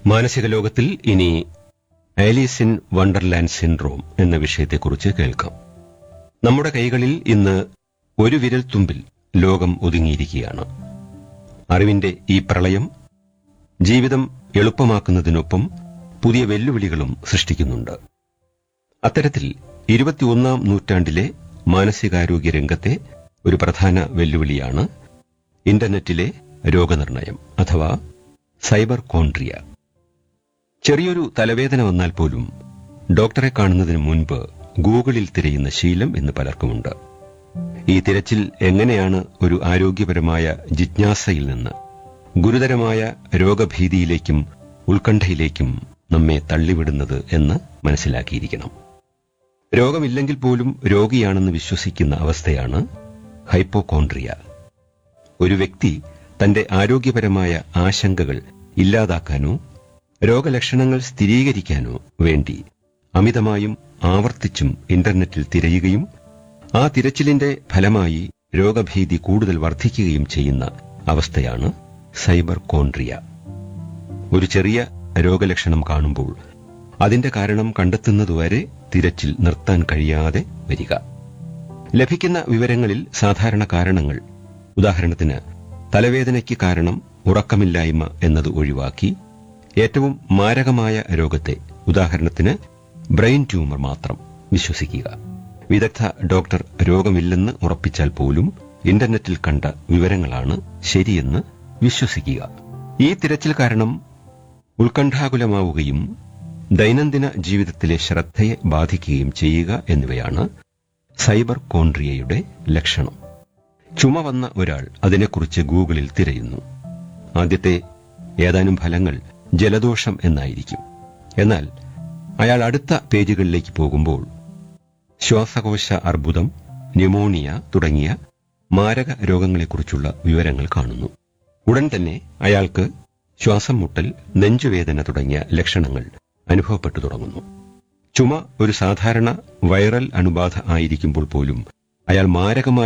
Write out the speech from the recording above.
മാനസിക ലോകത്തിൽ ഇനി ആലീസ് ഇൻ വണ്ടർലാൻഡ് സിൻഡ്രോം എന്ന വിഷയത്തെക്കുറിച്ച് കേൾക്കാം നമ്മുടെ കൈകളിൽ ഇന്ന് ഒരു വിരൽ തുമ്പിൽ ലോകം ഒതുങ്ങിയിരിക്കുകയാണ് അറിവിന്റെ ഈ പ്രളയം ജീവിതം എളുപ്പമാക്കുന്നതിനൊപ്പം പുതിയ വെല്ലുവിളികളും സൃഷ്ടിക്കുന്നുണ്ട് അത്തരത്തിൽ ഇരുപത്തിയൊന്നാം നൂറ്റാണ്ടിലെ മാനസികാരോഗ്യ രംഗത്തെ ഒരു പ്രധാന വെല്ലുവിളിയാണ് ഇന്റർനെറ്റിലെ രോഗനിർണയം അഥവാ സൈബർ കോൺട്രിയ ചെറിയൊരു തലവേദന വന്നാൽ പോലും ഡോക്ടറെ കാണുന്നതിന് മുൻപ് ഗൂഗിളിൽ തിരയുന്ന ശീലം ഇന്ന് പലർക്കുമുണ്ട് ഈ തിരച്ചിൽ എങ്ങനെയാണ് ഒരു ആരോഗ്യപരമായ ജിജ്ഞാസയിൽ നിന്ന് ഗുരുതരമായ രോഗഭീതിയിലേക്കും ഉത്കണ്ഠയിലേക്കും നമ്മെ തള്ളിവിടുന്നത് എന്ന് മനസ്സിലാക്കിയിരിക്കണം രോഗമില്ലെങ്കിൽ പോലും രോഗിയാണെന്ന് വിശ്വസിക്കുന്ന അവസ്ഥയാണ് ഹൈപ്പോകോൺട്രിയ ഒരു വ്യക്തി തന്റെ ആരോഗ്യപരമായ ആശങ്കകൾ ഇല്ലാതാക്കാനോ രോഗലക്ഷണങ്ങൾ സ്ഥിരീകരിക്കാനോ വേണ്ടി അമിതമായും ആവർത്തിച്ചും ഇന്റർനെറ്റിൽ തിരയുകയും ആ തിരച്ചിലിന്റെ ഫലമായി രോഗഭീതി കൂടുതൽ വർദ്ധിക്കുകയും ചെയ്യുന്ന അവസ്ഥയാണ് സൈബർ കോൺട്രിയ ഒരു ചെറിയ രോഗലക്ഷണം കാണുമ്പോൾ അതിന്റെ കാരണം കണ്ടെത്തുന്നതുവരെ തിരച്ചിൽ നിർത്താൻ കഴിയാതെ വരിക ലഭിക്കുന്ന വിവരങ്ങളിൽ സാധാരണ കാരണങ്ങൾ ഉദാഹരണത്തിന് തലവേദനയ്ക്ക് കാരണം ഉറക്കമില്ലായ്മ എന്നത് ഒഴിവാക്കി ഏറ്റവും മാരകമായ രോഗത്തെ ഉദാഹരണത്തിന് ബ്രെയിൻ ട്യൂമർ മാത്രം വിശ്വസിക്കുക വിദഗ്ധ ഡോക്ടർ രോഗമില്ലെന്ന് ഉറപ്പിച്ചാൽ പോലും ഇന്റർനെറ്റിൽ കണ്ട വിവരങ്ങളാണ് ശരിയെന്ന് വിശ്വസിക്കുക ഈ തിരച്ചിൽ കാരണം ഉത്കണ്ഠാകുലമാവുകയും ദൈനംദിന ജീവിതത്തിലെ ശ്രദ്ധയെ ബാധിക്കുകയും ചെയ്യുക എന്നിവയാണ് സൈബർ കോൺട്രിയയുടെ ലക്ഷണം ചുമ വന്ന ഒരാൾ അതിനെക്കുറിച്ച് ഗൂഗിളിൽ തിരയുന്നു ആദ്യത്തെ ഏതാനും ഫലങ്ങൾ ജലദോഷം എന്നായിരിക്കും എന്നാൽ അയാൾ അടുത്ത പേജുകളിലേക്ക് പോകുമ്പോൾ ശ്വാസകോശ അർബുദം ന്യൂമോണിയ തുടങ്ങിയ മാരക രോഗങ്ങളെക്കുറിച്ചുള്ള വിവരങ്ങൾ കാണുന്നു ഉടൻ തന്നെ അയാൾക്ക് ശ്വാസം മുട്ടൽ നെഞ്ചുവേദന തുടങ്ങിയ ലക്ഷണങ്ങൾ അനുഭവപ്പെട്ടു തുടങ്ങുന്നു ചുമ ഒരു സാധാരണ വൈറൽ അണുബാധ ആയിരിക്കുമ്പോൾ പോലും അയാൾ മാരകമായ